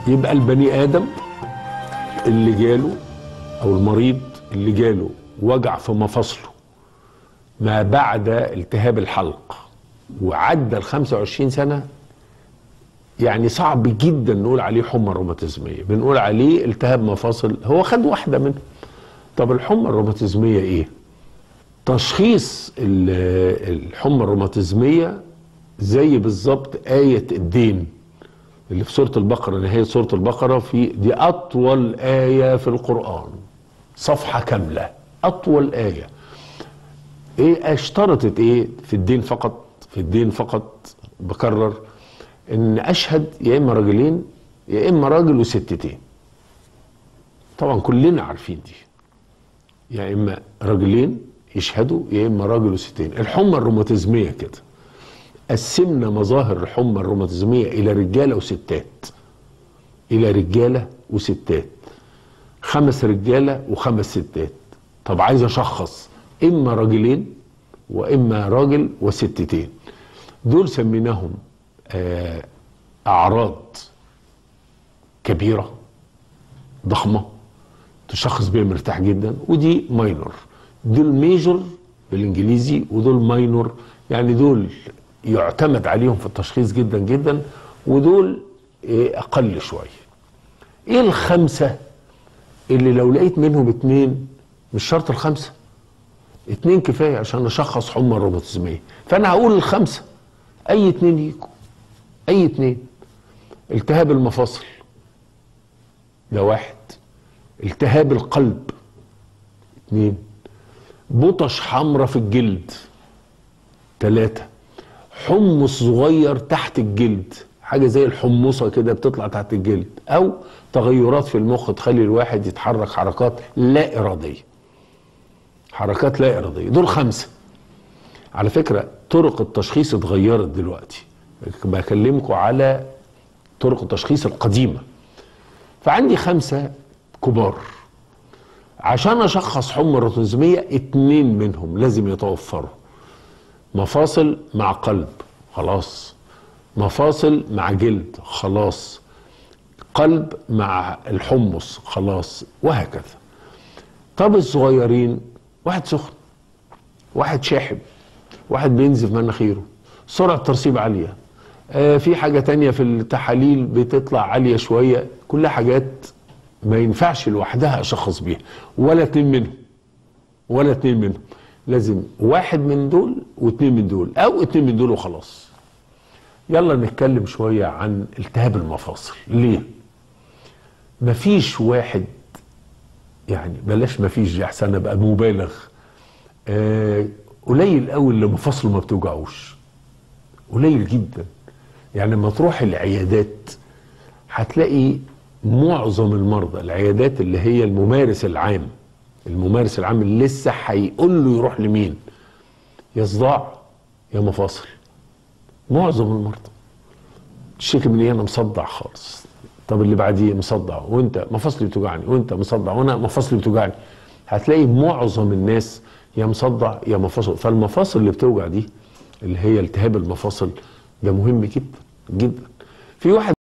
يبقى البني ادم اللي جاله او المريض اللي جاله وجع في مفاصله ما بعد التهاب الحلق وعدى ال 25 سنه يعني صعب جدا نقول عليه حمى روماتيزميه بنقول عليه التهاب مفاصل هو خد واحده منهم طب الحمى الروماتيزميه ايه تشخيص ال- الحمى الروماتيزميه زي بالظبط آية الدين اللي في سورة البقرة نهاية سورة البقرة في دي أطول آية في القرآن صفحة كاملة أطول آية إيه اشترطت إيه في الدين فقط في الدين فقط بكرر إن أشهد يا إما راجلين يا إما راجل وستتين طبعا كلنا عارفين دي يا إما راجلين يشهدوا يا إما راجل وستين الحمى الروماتيزمية كده قسمنا مظاهر الحمى الروماتيزميه الى رجاله وستات الى رجاله وستات خمس رجاله وخمس ستات طب عايز اشخص اما راجلين واما راجل وستتين دول سميناهم آه، اعراض كبيره ضخمه تشخص بيها مرتاح جدا ودي ماينور دول ميجور بالانجليزي ودول ماينور يعني دول يعتمد عليهم في التشخيص جدا جدا ودول إيه، اقل شويه ايه الخمسه اللي لو لقيت منهم اتنين مش شرط الخمسه اتنين كفايه عشان اشخص حمى الروماتيزميه فانا هقول الخمسه اي اتنين يجوا اي اتنين التهاب المفاصل ده واحد التهاب القلب اتنين بطش حمراء في الجلد تلاتة حمص صغير تحت الجلد حاجة زي الحمصة كده بتطلع تحت الجلد أو تغيرات في المخ تخلي الواحد يتحرك حركات لا إرادية حركات لا إرادية دول خمسة على فكرة طرق التشخيص اتغيرت دلوقتي بكلمكم على طرق التشخيص القديمة فعندي خمسة كبار عشان أشخص حمى روماتيزمية اتنين منهم لازم يتوفروا مفاصل مع قلب خلاص مفاصل مع جلد خلاص قلب مع الحمص خلاص وهكذا طب الصغيرين واحد سخن واحد شاحب واحد بينزف مناخيره سرعة ترسيب عالية آه في حاجة تانية في التحاليل بتطلع عالية شوية كلها حاجات ما ينفعش لوحدها أشخص بيها ولا اتنين منهم ولا اتنين منهم لازم واحد من دول واتنين من دول او اتنين من دول وخلاص يلا نتكلم شوية عن التهاب المفاصل ليه مفيش واحد يعني بلاش مفيش دي احسن ابقى مبالغ آه قليل قوي اللي مفاصله ما بتوجعوش قليل جدا يعني لما تروح العيادات هتلاقي معظم المرضى العيادات اللي هي الممارس العام الممارس العام اللي لسه هيقول له يروح لمين يا صداع يا مفاصل معظم المرضى تشتكي من ايه انا مصدع خالص طب اللي بعديه مصدع وانت مفاصلي بتوجعني وانت مصدع وانا مفاصلي بتوجعني هتلاقي معظم الناس يا مصدع يا مفاصل فالمفاصل اللي بتوجع دي اللي هي التهاب المفاصل ده مهم جدا جدا في واحد